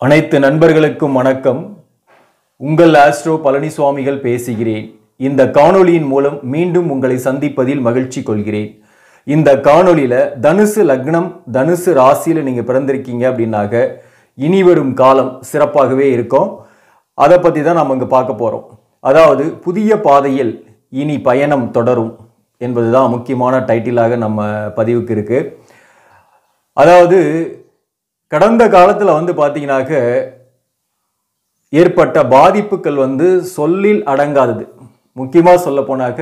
அனைத்து நண்பர்களுக்கும் வணக்கம் உங்கள் ஆஸ்ட்ரோ பழனிசுவாமிகள் பேசுகிறேன் இந்த காணொளியின் மூலம் மீண்டும் உங்களை சந்திப்பதில் மகிழ்ச்சி கொள்கிறேன் இந்த காணொளியில தனுசு லக்னம் தனுசு ராசியில நீங்க பிறந்திருக்கீங்க அப்படின்னாக்க இனி வரும் காலம் சிறப்பாகவே இருக்கும் அதை பத்தி தான் நம்ம இங்க பார்க்க போறோம் அதாவது புதிய பாதையில் இனி பயணம் தொடரும் என்பதுதான் முக்கியமான டைட்டிலாக நம்ம பதிவுக்கு இருக்கு அதாவது கடந்த காலத்தில் வந்து பார்த்தீங்கன்னாக்க ஏற்பட்ட பாதிப்புகள் வந்து சொல்லில் அடங்காதது முக்கியமாக சொல்ல போனாக்க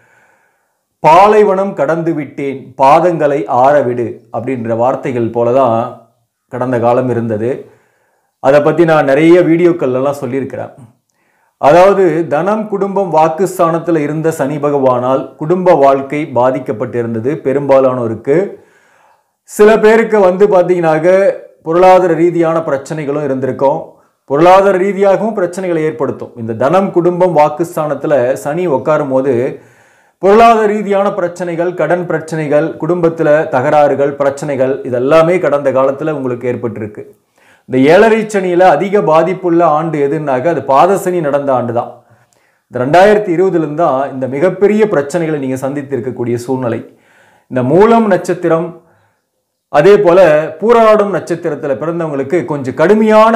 பாலைவனம் கடந்து விட்டேன் பாதங்களை ஆறவிடு அப்படின்ற வார்த்தைகள் போல தான் கடந்த காலம் இருந்தது அதை பற்றி நான் நிறைய வீடியோக்கள் எல்லாம் சொல்லியிருக்கிறேன் அதாவது தனம் குடும்பம் வாக்குஸ்தானத்தில் இருந்த சனி பகவானால் குடும்ப வாழ்க்கை பாதிக்கப்பட்டிருந்தது பெரும்பாலானோருக்கு சில பேருக்கு வந்து பார்த்தீங்கன்னாக்க பொருளாதார ரீதியான பிரச்சனைகளும் இருந்திருக்கும் பொருளாதார ரீதியாகவும் பிரச்சனைகளை ஏற்படுத்தும் இந்த தனம் குடும்பம் வாக்குஸ்தானத்தில் சனி உட்காரும் போது பொருளாதார ரீதியான பிரச்சனைகள் கடன் பிரச்சனைகள் குடும்பத்தில் தகராறுகள் பிரச்சனைகள் இதெல்லாமே கடந்த காலத்தில் உங்களுக்கு ஏற்பட்டிருக்கு இந்த ஏழரை சனியில் அதிக பாதிப்புள்ள ஆண்டு எதுனாக்க அது பாதசனி நடந்த ஆண்டு தான் இந்த ரெண்டாயிரத்தி இருபதுலேருந்து தான் இந்த மிகப்பெரிய பிரச்சனைகளை நீங்கள் சந்தித்திருக்கக்கூடிய சூழ்நிலை இந்த மூலம் நட்சத்திரம் அதே போல பூராடம் நட்சத்திரத்தில் பிறந்தவங்களுக்கு கொஞ்சம் கடுமையான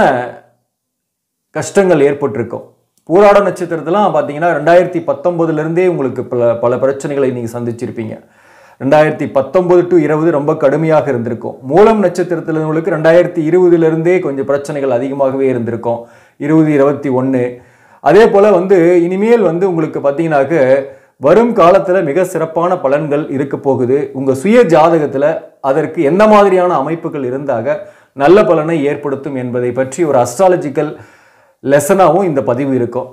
கஷ்டங்கள் ஏற்பட்டிருக்கும் பூராட நட்சத்திரத்தெல்லாம் பார்த்தீங்கன்னா ரெண்டாயிரத்தி பத்தொன்பதுலேருந்தே உங்களுக்கு பல பல பிரச்சனைகளை நீங்கள் சந்திச்சிருப்பீங்க ரெண்டாயிரத்தி பத்தொன்பது டு இருபது ரொம்ப கடுமையாக இருந்திருக்கும் மூலம் நட்சத்திரத்தில் உங்களுக்கு ரெண்டாயிரத்தி இருபதுலேருந்தே கொஞ்சம் பிரச்சனைகள் அதிகமாகவே இருந்திருக்கும் இருபது இருபத்தி ஒன்று அதே போல் வந்து இனிமேல் வந்து உங்களுக்கு பார்த்தீங்கன்னாக்க வரும் காலத்தில் மிக சிறப்பான பலன்கள் இருக்க போகுது உங்கள் சுய ஜாதகத்தில் அதற்கு எந்த மாதிரியான அமைப்புகள் இருந்தாக நல்ல பலனை ஏற்படுத்தும் என்பதை பற்றி ஒரு அஸ்ட்ராலஜிக்கல் லெசனாகவும் இந்த பதிவு இருக்கும்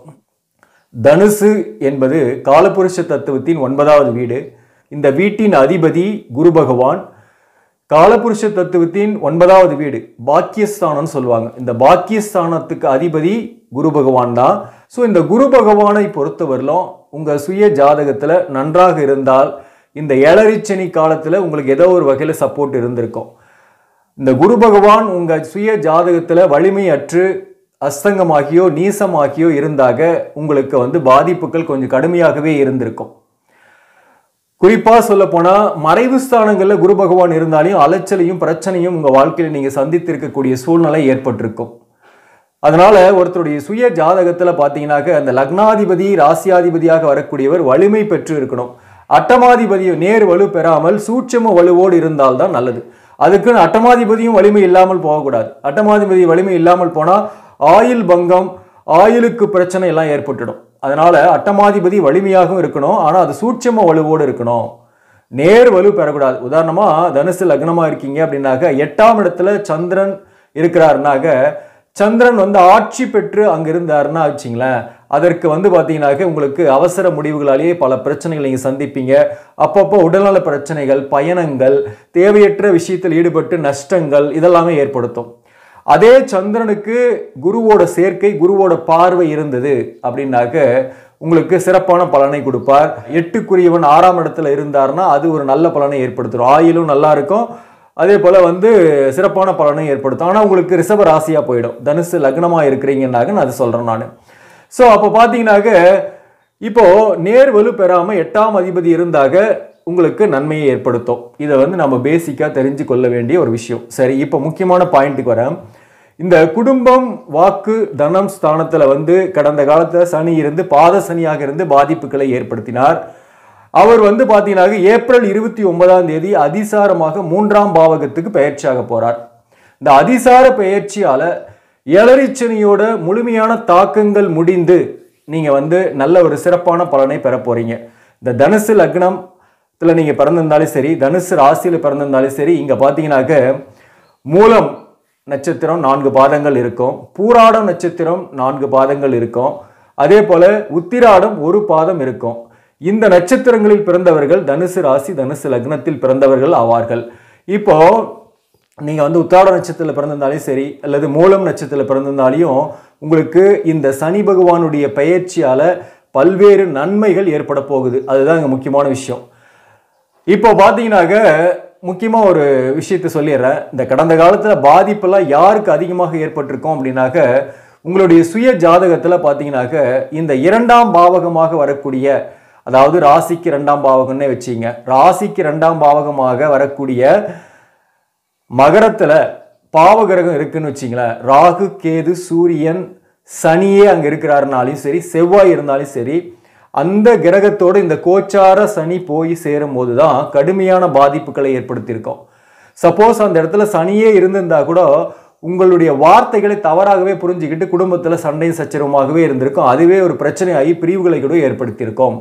தனுசு என்பது காலபுருஷ தத்துவத்தின் ஒன்பதாவது வீடு இந்த வீட்டின் அதிபதி குரு பகவான் காலபுருஷ தத்துவத்தின் ஒன்பதாவது வீடு பாக்கியஸ்தானம்னு சொல்லுவாங்க இந்த பாக்கியஸ்தானத்துக்கு அதிபதி குரு பகவான் தான் ஸோ இந்த குரு பகவானை பொறுத்தவரையிலும் உங்கள் சுய ஜாதகத்தில் நன்றாக இருந்தால் இந்த ஏழரிச்சனி காலத்தில் உங்களுக்கு ஏதோ ஒரு வகையில் சப்போர்ட் இருந்திருக்கும் இந்த குரு பகவான் உங்கள் சுய ஜாதகத்தில் வலிமையற்று அஸ்தங்கமாகியோ நீசமாகியோ இருந்தாக உங்களுக்கு வந்து பாதிப்புகள் கொஞ்சம் கடுமையாகவே இருந்திருக்கும் குறிப்பா சொல்ல போனா மறைவு ஸ்தானங்கள்ல குரு பகவான் இருந்தாலையும் அலைச்சலையும் பிரச்சனையும் உங்க வாழ்க்கையில நீங்க சந்தித்திருக்கக்கூடிய சூழ்நிலை ஏற்பட்டிருக்கும் அதனால ஒருத்தருடைய சுய ஜாதகத்துல பாத்தீங்கன்னாக்க அந்த லக்னாதிபதி ராசியாதிபதியாக வரக்கூடியவர் வலிமை பெற்று இருக்கணும் அட்டமாதிபதி நேர் வலு பெறாமல் சூட்சம வலுவோடு இருந்தால்தான் நல்லது அதுக்குன்னு அட்டமாதிபதியும் வலிமை இல்லாமல் போகக்கூடாது அட்டமாதிபதி வலிமை இல்லாமல் போனா ஆயில் பங்கம் ஆயிலுக்கு பிரச்சனை எல்லாம் ஏற்பட்டுடும் அதனால அட்டமாதிபதி வலிமையாகவும் இருக்கணும் ஆனால் அது சூட்சம வலுவோடு இருக்கணும் நேர் வலு பெறக்கூடாது உதாரணமா தனுசு லக்னமா இருக்கீங்க அப்படின்னாக்க எட்டாம் இடத்துல சந்திரன் இருக்கிறாருனாக்க சந்திரன் வந்து ஆட்சி பெற்று அங்க இருந்தாருன்னா வச்சிங்களேன் அதற்கு வந்து பார்த்தீங்கன்னாக்க உங்களுக்கு அவசர முடிவுகளாலேயே பல பிரச்சனைகளை நீங்கள் சந்திப்பீங்க அப்பப்போ உடல்நல பிரச்சனைகள் பயணங்கள் தேவையற்ற விஷயத்தில் ஈடுபட்டு நஷ்டங்கள் இதெல்லாமே ஏற்படுத்தும் அதே சந்திரனுக்கு குருவோட சேர்க்கை குருவோட பார்வை இருந்தது அப்படின்னாக்க உங்களுக்கு சிறப்பான பலனை கொடுப்பார் எட்டுக்குரியவன் ஆறாம் இடத்துல இருந்தார்னா அது ஒரு நல்ல பலனை ஏற்படுத்தும் ஆயிலும் நல்லா இருக்கும் அதே போல் வந்து சிறப்பான பலனை ஏற்படுத்தும் ஆனால் உங்களுக்கு ரிஷப ராசியாக போயிடும் தனுசு லக்னமாக இருக்கிறீங்கன்னாக்க நான் அது சொல்கிறேன் நான் ஸோ அப்போ பார்த்தீங்கன்னாக்க இப்போ நேர் வலு பெறாமல் எட்டாம் அதிபதி இருந்தாக உங்களுக்கு நன்மையை ஏற்படுத்தும் இதை வந்து நம்ம பேசிக்காக தெரிஞ்சு கொள்ள வேண்டிய ஒரு விஷயம் சரி இப்போ முக்கியமான பாயிண்ட்டுக்கு வரேன் இந்த குடும்பம் வாக்கு தனம் ஸ்தானத்தில் வந்து கடந்த காலத்தில் சனி இருந்து பாத சனியாக இருந்து பாதிப்புகளை ஏற்படுத்தினார் அவர் வந்து பார்த்தீங்கன்னா ஏப்ரல் இருபத்தி ஒன்பதாம் தேதி அதிசாரமாக மூன்றாம் பாவகத்துக்கு பயிற்சியாக போறார் இந்த அதிசார பயிற்சியால ஏழரிச்சனியோட முழுமையான தாக்கங்கள் முடிந்து நீங்க வந்து நல்ல ஒரு சிறப்பான பலனை பெற போறீங்க இந்த தனுசு லக்னத்தில் நீங்க பிறந்திருந்தாலும் சரி தனுசு ராசியில பிறந்திருந்தாலும் சரி இங்க பார்த்தீங்கன்னாக்க மூலம் நட்சத்திரம் நான்கு பாதங்கள் இருக்கும் பூராடம் நட்சத்திரம் நான்கு பாதங்கள் இருக்கும் அதே போல உத்திராடம் ஒரு பாதம் இருக்கும் இந்த நட்சத்திரங்களில் பிறந்தவர்கள் தனுசு ராசி தனுசு லக்னத்தில் பிறந்தவர்கள் ஆவார்கள் இப்போ நீங்க வந்து உத்தாட நட்சத்திரத்தில் பிறந்திருந்தாலும் சரி அல்லது மூலம் நட்சத்திரத்தில் பிறந்திருந்தாலையும் உங்களுக்கு இந்த சனி பகவானுடைய பெயர்ச்சியால பல்வேறு நன்மைகள் ஏற்பட போகுது அதுதான் இங்க முக்கியமான விஷயம் இப்போ பார்த்தீங்கன்னாக்க முக்கியமாக ஒரு விஷயத்தை சொல்லிடுறேன் இந்த கடந்த காலத்தில் பாதிப்பெல்லாம் யாருக்கு அதிகமாக ஏற்பட்டிருக்கும் அப்படின்னாக்க உங்களுடைய சுய ஜாதகத்தில் பார்த்தீங்கன்னாக்க இந்த இரண்டாம் பாவகமாக வரக்கூடிய அதாவது ராசிக்கு ரெண்டாம் பாவகம்னே வச்சிங்க ராசிக்கு ரெண்டாம் பாவகமாக வரக்கூடிய மகரத்துல பாவகிரகம் இருக்குன்னு வச்சிங்களேன் ராகு கேது சூரியன் சனியே அங்க இருக்கிறாருனாலும் சரி செவ்வாய் இருந்தாலும் சரி அந்த கிரகத்தோட இந்த கோச்சார சனி போய் சேரும் போது தான் கடுமையான பாதிப்புகளை ஏற்படுத்தியிருக்கோம் சப்போஸ் அந்த இடத்துல சனியே இருந்திருந்தா கூட உங்களுடைய வார்த்தைகளை தவறாகவே புரிஞ்சுக்கிட்டு குடும்பத்துல சண்டையும் சச்சரவுமாகவே இருந்திருக்கும் அதுவே ஒரு பிரச்சனையாகி பிரிவுகளை கூட ஏற்படுத்தியிருக்கோம்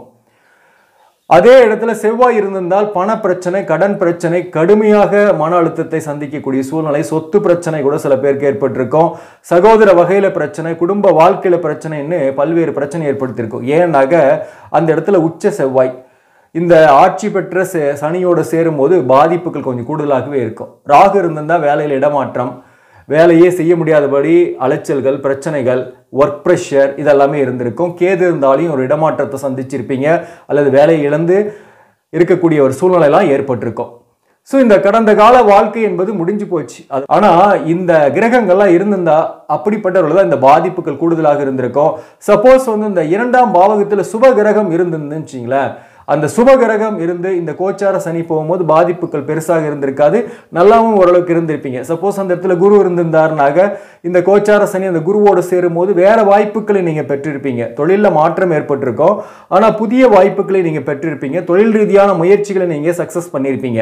அதே இடத்துல செவ்வாய் இருந்திருந்தால் பண பிரச்சனை கடன் பிரச்சனை கடுமையாக மன அழுத்தத்தை சந்திக்கக்கூடிய சூழ்நிலை சொத்து பிரச்சனை கூட சில பேருக்கு ஏற்பட்டிருக்கும் சகோதர வகையில பிரச்சனை குடும்ப வாழ்க்கையில பிரச்சனைன்னு பல்வேறு பிரச்சனை ஏற்படுத்தியிருக்கும் ஏன்னாக அந்த இடத்துல உச்ச செவ்வாய் இந்த ஆட்சி பெற்ற சே- சனியோட சேரும்போது பாதிப்புகள் கொஞ்சம் கூடுதலாகவே இருக்கும் ராகு இருந்திருந்தா வேலையில் இடமாற்றம் வேலையே செய்ய முடியாதபடி அலைச்சல்கள் பிரச்சனைகள் ஒர்க் ப்ரெஷர் இதெல்லாமே இருந்திருக்கும் கேது இருந்தாலையும் ஒரு இடமாற்றத்தை சந்திச்சிருப்பீங்க அல்லது வேலையை இழந்து இருக்கக்கூடிய ஒரு சூழ்நிலைலாம் ஏற்பட்டிருக்கும் ஸோ இந்த கடந்த கால வாழ்க்கை என்பது முடிஞ்சு போச்சு அது ஆனால் இந்த கிரகங்கள்லாம் இருந்திருந்தா அப்படிப்பட்டவர்கள் தான் இந்த பாதிப்புகள் கூடுதலாக இருந்திருக்கும் சப்போஸ் வந்து இந்த இரண்டாம் பாவகத்தில் சுப கிரகம் இருந்திருந்துன்னு வச்சுங்களேன் அந்த சுப கிரகம் இருந்து இந்த கோச்சார சனி போகும்போது பாதிப்புகள் பெருசாக இருந்திருக்காது நல்லாவும் ஓரளவுக்கு இருந்திருப்பீங்க சப்போஸ் அந்த இடத்துல குரு இருந்திருந்தாருனாக இந்த கோச்சார சனி அந்த குருவோடு சேரும்போது வேற வாய்ப்புகளை நீங்க பெற்றிருப்பீங்க தொழிலில் மாற்றம் ஏற்பட்டிருக்கும் ஆனால் புதிய வாய்ப்புகளை நீங்க பெற்றிருப்பீங்க தொழில் ரீதியான முயற்சிகளை நீங்க சக்சஸ் பண்ணியிருப்பீங்க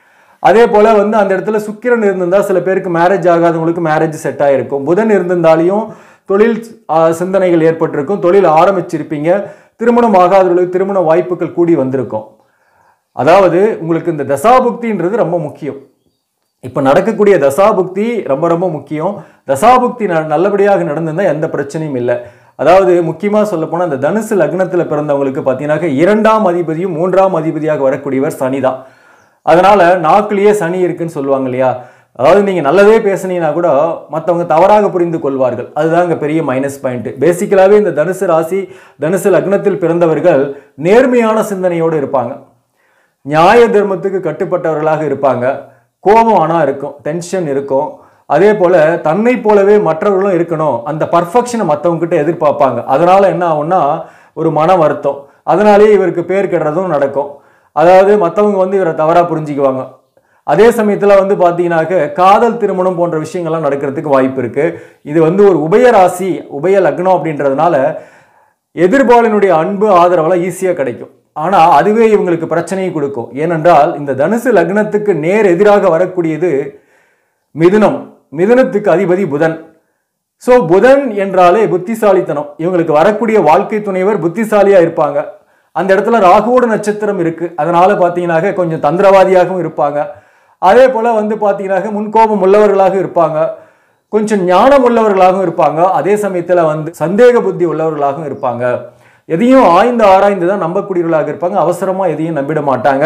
அதே போல வந்து அந்த இடத்துல சுக்கிரன் இருந்திருந்தா சில பேருக்கு மேரேஜ் ஆகாதவங்களுக்கு மேரேஜ் செட் ஆயிருக்கும் புதன் இருந்திருந்தாலையும் தொழில் ஆ, சிந்தனைகள் ஏற்பட்டிருக்கும் தொழில் ஆரம்பிச்சிருப்பீங்க திருமணம் ஆகாதவர்களுக்கு திருமண வாய்ப்புகள் கூடி வந்திருக்கும் அதாவது உங்களுக்கு இந்த தசாபுக்தின்றது ரொம்ப முக்கியம் இப்போ நடக்கக்கூடிய தசாபுக்தி ரொம்ப ரொம்ப முக்கியம் தசாபுக்தி ந- நல்லபடியாக நடந்திருந்தா எந்த பிரச்சனையும் இல்லை அதாவது முக்கியமாக சொல்ல போனால் இந்த தனுசு லக்னத்தில் பிறந்தவங்களுக்கு பார்த்தீங்கன்னாக்க இரண்டாம் அதிபதியும் மூன்றாம் அதிபதியாக வரக்கூடியவர் சனி தான் அதனால நாக்குலயே சனி இருக்குன்னு சொல்லுவாங்க இல்லையா அதாவது நீங்கள் நல்லதே பேசுனீங்கன்னா கூட மற்றவங்க தவறாக புரிந்து கொள்வார்கள் அதுதான் இங்கே பெரிய மைனஸ் பாயிண்ட் பேசிக்கலாகவே இந்த தனுசு ராசி தனுசு லக்னத்தில் பிறந்தவர்கள் நேர்மையான சிந்தனையோடு இருப்பாங்க நியாய தர்மத்துக்கு கட்டுப்பட்டவர்களாக இருப்பாங்க கோபம் ஆனால் இருக்கும் டென்ஷன் இருக்கும் அதே போல தன்னை போலவே மற்றவர்களும் இருக்கணும் அந்த பர்ஃபெக்ஷனை மற்றவங்க கிட்ட எதிர்பார்ப்பாங்க அதனால என்ன ஆகும்னா ஒரு மன வருத்தம் அதனாலேயே இவருக்கு பேர் கெடுறதும் நடக்கும் அதாவது மற்றவங்க வந்து இவரை தவறாக புரிஞ்சுக்குவாங்க அதே சமயத்தில் வந்து பார்த்தீங்கன்னாக்க காதல் திருமணம் போன்ற விஷயங்கள்லாம் நடக்கிறதுக்கு வாய்ப்பு இருக்கு இது வந்து ஒரு உபயராசி உபய லக்னம் அப்படின்றதுனால எதிர்பாலினுடைய அன்பு ஆதரவெல்லாம் ஈஸியாக கிடைக்கும் ஆனால் அதுவே இவங்களுக்கு பிரச்சனையை கொடுக்கும் ஏனென்றால் இந்த தனுசு லக்னத்துக்கு நேர் எதிராக வரக்கூடியது மிதுனம் மிதுனத்துக்கு அதிபதி புதன் ஸோ புதன் என்றாலே புத்திசாலித்தனம் இவங்களுக்கு வரக்கூடிய வாழ்க்கை துணைவர் புத்திசாலியா இருப்பாங்க அந்த இடத்துல ராகுவோட நட்சத்திரம் இருக்கு அதனால பார்த்தீங்கன்னாக்க கொஞ்சம் தந்திரவாதியாகவும் இருப்பாங்க அதே போல வந்து பார்த்தீங்கன்னாக்க முன்கோபம் உள்ளவர்களாக இருப்பாங்க கொஞ்சம் ஞானம் உள்ளவர்களாகவும் இருப்பாங்க அதே சமயத்தில் வந்து சந்தேக புத்தி உள்ளவர்களாகவும் இருப்பாங்க எதையும் ஆய்ந்து ஆராய்ந்து தான் நம்பக்கூடியவர்களாக இருப்பாங்க அவசரமா எதையும் நம்பிட மாட்டாங்க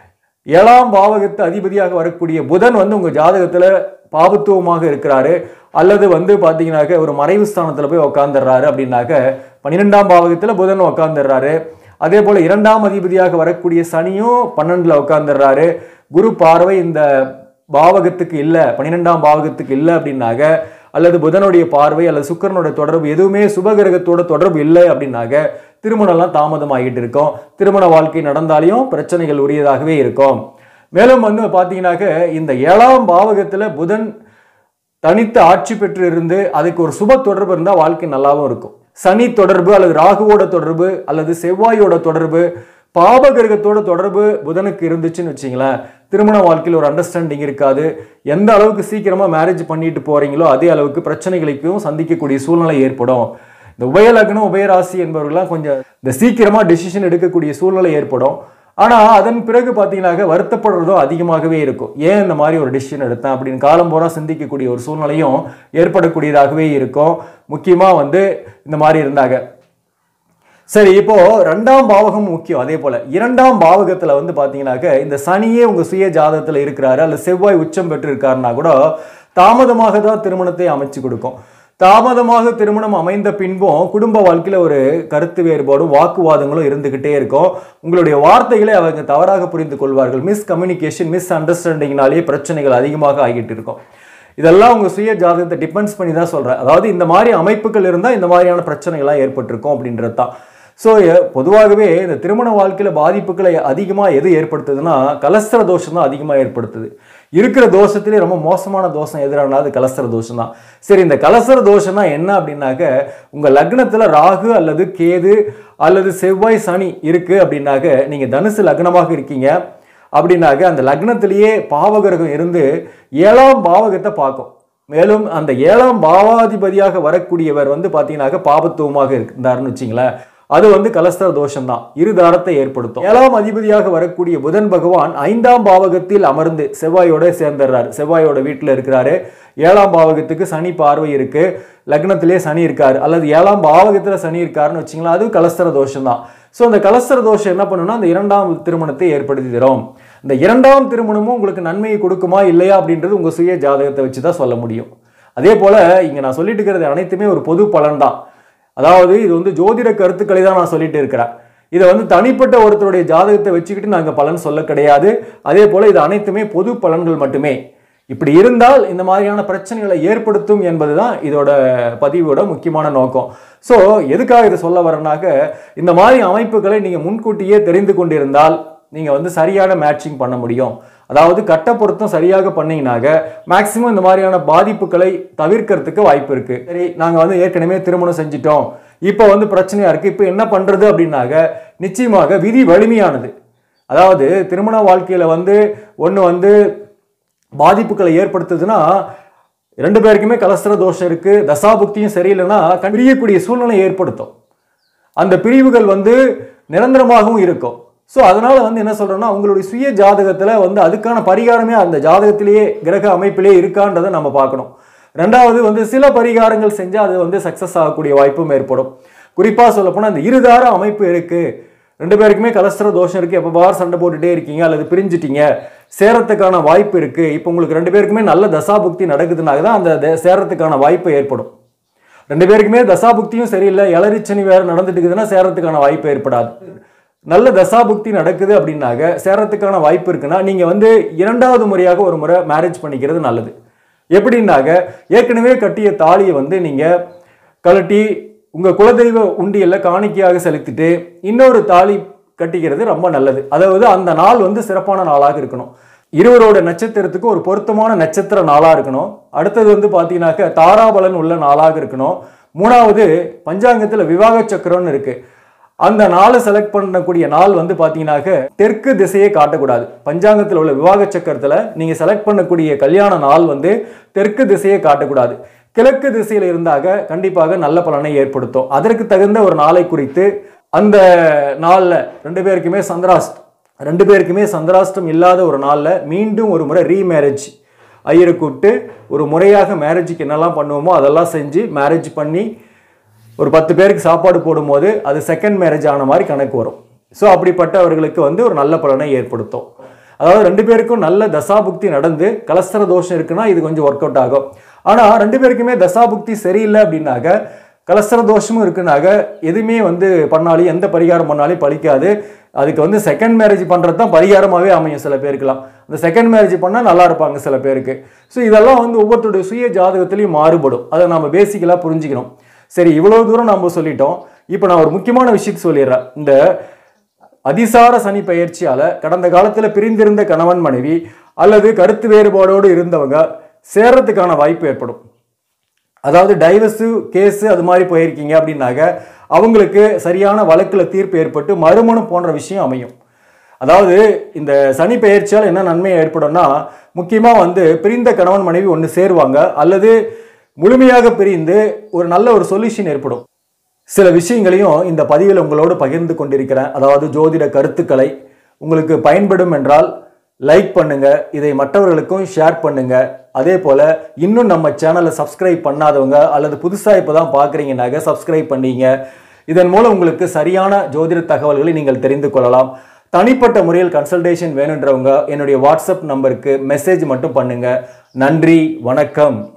ஏழாம் பாவகத்து அதிபதியாக வரக்கூடிய புதன் வந்து உங்க ஜாதகத்துல பாபத்துவமாக இருக்கிறாரு அல்லது வந்து பாத்தீங்கன்னாக்க ஒரு மறைவு ஸ்தானத்துல போய் உட்காந்துடுறாரு அப்படின்னாக்க பன்னிரெண்டாம் பாவகத்துல புதன் உட்காந்துடுறாரு அதே போல இரண்டாம் அதிபதியாக வரக்கூடிய சனியும் பன்னெண்டுல உட்காந்துடுறாரு குரு பார்வை இந்த பாவகத்துக்கு இல்லை பன்னிரெண்டாம் பாவகத்துக்கு இல்லை அப்படின்னாக்க அல்லது புதனுடைய பார்வை அல்லது சுக்கிரனுடைய தொடர்பு எதுவுமே சுபகிரகத்தோட தொடர்பு இல்லை அப்படின்னாக்க திருமணம்லாம் தாமதமாகிட்டு இருக்கும் திருமண வாழ்க்கை நடந்தாலையும் பிரச்சனைகள் உரியதாகவே இருக்கும் மேலும் வந்து பார்த்தீங்கன்னாக்க இந்த ஏழாம் பாவகத்துல புதன் தனித்து ஆட்சி பெற்று இருந்து அதுக்கு ஒரு சுப தொடர்பு இருந்தால் வாழ்க்கை நல்லாவும் இருக்கும் சனி தொடர்பு அல்லது ராகுவோட தொடர்பு அல்லது செவ்வாயோட தொடர்பு பாபகிரகத்தோட தொடர்பு புதனுக்கு இருந்துச்சுன்னு வச்சிங்களேன் திருமண வாழ்க்கையில் ஒரு அண்டர்ஸ்டாண்டிங் இருக்காது எந்த அளவுக்கு சீக்கிரமா மேரேஜ் பண்ணிட்டு போறீங்களோ அதே அளவுக்கு பிரச்சனைகளுக்கும் சந்திக்கக்கூடிய சூழ்நிலை ஏற்படும் இந்த உபயலக்னம் உபயராசி என்பவர்கள்லாம் கொஞ்சம் இந்த சீக்கிரமா டெசிஷன் எடுக்கக்கூடிய சூழ்நிலை ஏற்படும் ஆனா அதன் பிறகு பார்த்தீங்கன்னாக்க வருத்தப்படுறதும் அதிகமாகவே இருக்கும் ஏன் இந்த மாதிரி ஒரு டெசிஷன் எடுத்தேன் அப்படின்னு காலம் பூரா சிந்திக்கக்கூடிய ஒரு சூழ்நிலையும் ஏற்படக்கூடியதாகவே இருக்கும் முக்கியமா வந்து இந்த மாதிரி இருந்தாங்க சரி இப்போ ரெண்டாம் பாவகம் முக்கியம் அதே போல இரண்டாம் பாவகத்துல வந்து பாத்தீங்கன்னாக்க இந்த சனியே உங்க சுய ஜாதகத்துல இருக்கிறாரு அல்லது செவ்வாய் உச்சம் பெற்று இருக்காருன்னா கூட தாமதமாக தான் திருமணத்தை அமைச்சு கொடுக்கும் தாமதமாக திருமணம் அமைந்த பின்பும் குடும்ப வாழ்க்கையில ஒரு கருத்து வேறுபாடும் வாக்குவாதங்களும் இருந்துகிட்டே இருக்கும் உங்களுடைய வார்த்தைகளை அவங்க தவறாக புரிந்து கொள்வார்கள் மிஸ் கம்யூனிகேஷன் மிஸ் அண்டர்ஸ்டாண்டிங்னாலேயே பிரச்சனைகள் அதிகமாக ஆகிட்டு இருக்கும் இதெல்லாம் உங்க சுய ஜாதகத்தை டிபெண்ட்ஸ் பண்ணி தான் சொல்றேன் அதாவது இந்த மாதிரி அமைப்புகள் இருந்தால் இந்த மாதிரியான பிரச்சனைகள்லாம் ஏற்பட்டிருக்கும் அப்படின்றது தான் ஸோ பொதுவாகவே இந்த திருமண வாழ்க்கையில பாதிப்புகளை அதிகமாக எது ஏற்படுத்துதுன்னா கலஸ்திர தோஷம் தான் அதிகமாக ஏற்படுத்துது இருக்கிற தோஷத்திலே ரொம்ப மோசமான தோஷம் எதிரானா அது கலஸ்திர தோஷம் தான் சரி இந்த கலஸ்திர தோஷம்னா என்ன அப்படின்னாக்க உங்க லக்னத்துல ராகு அல்லது கேது அல்லது செவ்வாய் சனி இருக்கு அப்படின்னாக்க நீங்க தனுசு லக்னமாக இருக்கீங்க அப்படின்னாக்க அந்த லக்னத்திலேயே பாவகிரகம் இருந்து ஏழாம் பாவகத்தை பார்க்கும் மேலும் அந்த ஏழாம் பாவாதிபதியாக வரக்கூடியவர் வந்து பார்த்தீங்கன்னாக்க பாபத்துவமாக இருந்தாருன்னு வச்சிங்களேன் அது வந்து கலஸ்தர தோஷம் தான் இருதாரத்தை ஏற்படுத்தும் ஏழாம் அதிபதியாக வரக்கூடிய புதன் பகவான் ஐந்தாம் பாவகத்தில் அமர்ந்து செவ்வாயோட சேர்ந்துடுறாரு செவ்வாயோட வீட்டில் இருக்கிறாரு ஏழாம் பாவகத்துக்கு சனி பார்வை இருக்கு லக்னத்திலே சனி இருக்காரு அல்லது ஏழாம் பாவகத்தில் சனி இருக்காருன்னு வச்சிங்களா அது கலஸ்தர தோஷம் தான் ஸோ அந்த கலஸ்தர தோஷம் என்ன பண்ணுன்னா அந்த இரண்டாம் திருமணத்தை ஏற்படுத்தி தரும் இந்த இரண்டாம் திருமணமும் உங்களுக்கு நன்மையை கொடுக்குமா இல்லையா அப்படின்றது உங்கள் சுய ஜாதகத்தை வச்சு தான் சொல்ல முடியும் அதே போல் இங்கே நான் சொல்லிட்டு இருக்கிறது அனைத்துமே ஒரு பொது பலன் தான் அதாவது இது வந்து ஜோதிட கருத்துக்களை தான் நான் சொல்லிட்டு இருக்கிறேன் இதை வந்து தனிப்பட்ட ஒருத்தருடைய ஜாதகத்தை வச்சுக்கிட்டு நாங்கள் பலன் சொல்ல கிடையாது அதே போல் இது அனைத்துமே பொது பலன்கள் மட்டுமே இப்படி இருந்தால் இந்த மாதிரியான பிரச்சனைகளை ஏற்படுத்தும் என்பது தான் இதோட பதிவோட முக்கியமான நோக்கம் ஸோ எதுக்காக இதை சொல்ல வரேன்னாக்க இந்த மாதிரி அமைப்புகளை நீங்கள் முன்கூட்டியே தெரிந்து கொண்டிருந்தால் நீங்கள் வந்து சரியான மேட்சிங் பண்ண முடியும் அதாவது கட்ட பொருத்தம் சரியாக பண்ணீங்கனாக்க மேக்சிமம் இந்த மாதிரியான பாதிப்புகளை தவிர்க்கிறதுக்கு வாய்ப்பு இருக்கு சரி நாங்கள் வந்து ஏற்கனவே திருமணம் செஞ்சிட்டோம் இப்போ வந்து பிரச்சனையா இருக்கு இப்போ என்ன பண்றது அப்படின்னாக்க நிச்சயமாக விதி வலிமையானது அதாவது திருமண வாழ்க்கையில வந்து ஒன்று வந்து பாதிப்புகளை ஏற்படுத்துதுன்னா ரெண்டு பேருக்குமே கலஸ்திர தோஷம் இருக்கு தசாபுக்தியும் சரியில்லைன்னா கண் பிரியக்கூடிய சூழ்நிலை ஏற்படுத்தும் அந்த பிரிவுகள் வந்து நிரந்தரமாகவும் இருக்கும் ஸோ அதனால வந்து என்ன சொல்றோம்னா உங்களுடைய சுய ஜாதகத்தில் வந்து அதுக்கான பரிகாரமே அந்த ஜாதகத்திலேயே கிரக அமைப்பிலே இருக்கான்றதை நம்ம பார்க்கணும் ரெண்டாவது வந்து சில பரிகாரங்கள் செஞ்சால் அது வந்து சக்ஸஸ் ஆகக்கூடிய வாய்ப்பும் ஏற்படும் குறிப்பாக சொல்லப்போனால் இந்த இருதார அமைப்பு இருக்கு ரெண்டு பேருக்குமே கலஸ்திர தோஷம் இருக்கு எப்போ பார் சண்டை போட்டுட்டே இருக்கீங்க அல்லது பிரிஞ்சிட்டீங்க சேரத்துக்கான வாய்ப்பு இருக்கு இப்போ உங்களுக்கு ரெண்டு பேருக்குமே நல்ல தசாபுக்தி நடக்குதுனாக தான் அந்த தே- சேரத்துக்கான வாய்ப்பு ஏற்படும் ரெண்டு பேருக்குமே தசாபுக்தியும் சரியில்லை இளரிச்சனி வேற நடந்துட்டு இருக்குதுன்னா சேரத்துக்கான வாய்ப்பு ஏற்படாது நல்ல தசாபுக்தி நடக்குது அப்படின்னாக்க சேரத்துக்கான வாய்ப்பு இருக்குன்னா நீங்க வந்து இரண்டாவது முறையாக ஒரு முறை மேரேஜ் பண்ணிக்கிறது நல்லது எப்படின்னாக்க ஏற்கனவே கட்டிய தாலியை வந்து நீங்க கழட்டி உங்க குலதெய்வ உண்டியல்ல காணிக்கையாக செலுத்திட்டு இன்னொரு தாலி கட்டிக்கிறது ரொம்ப நல்லது அதாவது அந்த நாள் வந்து சிறப்பான நாளாக இருக்கணும் இருவரோட நட்சத்திரத்துக்கு ஒரு பொருத்தமான நட்சத்திர நாளா இருக்கணும் அடுத்தது வந்து பாத்தீங்கன்னாக்க தாராபலன் உள்ள நாளாக இருக்கணும் மூணாவது பஞ்சாங்கத்துல விவாக சக்கரம்னு இருக்கு அந்த நாளை செலக்ட் பண்ணக்கூடிய நாள் வந்து பார்த்தீங்கன்னாக்க தெற்கு திசையை காட்டக்கூடாது பஞ்சாங்கத்தில் உள்ள விவாக சக்கரத்தில் நீங்கள் செலக்ட் பண்ணக்கூடிய கல்யாண நாள் வந்து தெற்கு திசையை காட்டக்கூடாது கிழக்கு திசையில் இருந்தாக கண்டிப்பாக நல்ல பலனை ஏற்படுத்தும் அதற்கு தகுந்த ஒரு நாளை குறித்து அந்த நாளில் ரெண்டு பேருக்குமே சந்திராஸ்ட் ரெண்டு பேருக்குமே சந்திராஷ்டம் இல்லாத ஒரு நாளில் மீண்டும் ஒரு முறை ரீமேரேஜ் ஐயரை கூப்பிட்டு ஒரு முறையாக மேரேஜுக்கு என்னெல்லாம் பண்ணுவோமோ அதெல்லாம் செஞ்சு மேரேஜ் பண்ணி ஒரு பத்து பேருக்கு சாப்பாடு போடும்போது அது செகண்ட் மேரேஜ் ஆன மாதிரி கணக்கு வரும் ஸோ அப்படிப்பட்டவர்களுக்கு வந்து ஒரு நல்ல பலனை ஏற்படுத்தும் அதாவது ரெண்டு பேருக்கும் நல்ல தசாபுக்தி நடந்து கலஸ்தர தோஷம் இருக்குன்னா இது கொஞ்சம் ஒர்க் அவுட் ஆகும் ஆனால் ரெண்டு பேருக்குமே தசாபுக்தி சரியில்லை அப்படின்னாக்க கலஸ்தர தோஷமும் இருக்குனாக்க எதுவுமே வந்து பண்ணாலும் எந்த பரிகாரம் பண்ணாலும் பலிக்காது அதுக்கு வந்து செகண்ட் மேரேஜ் பண்ணுறது தான் பரிகாரமாகவே அமையும் சில பேருக்குலாம் அந்த செகண்ட் மேரேஜ் பண்ணால் நல்லா இருப்பாங்க சில பேருக்கு ஸோ இதெல்லாம் வந்து ஒவ்வொருத்தருடைய சுய ஜாதகத்திலையும் மாறுபடும் அதை நம்ம பேசிக்கலாக புரிஞ்சுக்கணும் சரி இவ்வளவு தூரம் நம்ம சொல்லிட்டோம் இப்போ நான் ஒரு முக்கியமான விஷயத்தை சொல்லிடுறேன் இந்த அதிசார சனி பயிற்சியால கடந்த காலத்துல பிரிந்திருந்த கணவன் மனைவி அல்லது கருத்து வேறுபாடோடு இருந்தவங்க சேர்றதுக்கான வாய்ப்பு ஏற்படும் அதாவது டைவர்ஸு கேஸு அது மாதிரி போயிருக்கீங்க அப்படின்னாக்க அவங்களுக்கு சரியான வழக்கில் தீர்ப்பு ஏற்பட்டு மறுமணம் போன்ற விஷயம் அமையும் அதாவது இந்த சனி பெயர்ச்சியால் என்ன நன்மை ஏற்படும்னா முக்கியமாக வந்து பிரிந்த கணவன் மனைவி ஒன்று சேருவாங்க அல்லது முழுமையாக பிரிந்து ஒரு நல்ல ஒரு சொல்யூஷன் ஏற்படும் சில விஷயங்களையும் இந்த பதிவில் உங்களோடு பகிர்ந்து கொண்டிருக்கிறேன் அதாவது ஜோதிட கருத்துக்களை உங்களுக்கு பயன்படும் என்றால் லைக் பண்ணுங்க இதை மற்றவர்களுக்கும் ஷேர் பண்ணுங்க அதே போல இன்னும் நம்ம சேனலை சப்ஸ்கிரைப் பண்ணாதவங்க அல்லது புதுசாக இப்போ தான் பார்க்குறீங்கனாக்க சப்ஸ்கிரைப் பண்ணீங்க இதன் மூலம் உங்களுக்கு சரியான ஜோதிட தகவல்களை நீங்கள் தெரிந்து கொள்ளலாம் தனிப்பட்ட முறையில் கன்சல்டேஷன் வேணுன்றவங்க என்னுடைய வாட்ஸ்அப் நம்பருக்கு மெசேஜ் மட்டும் பண்ணுங்க நன்றி வணக்கம்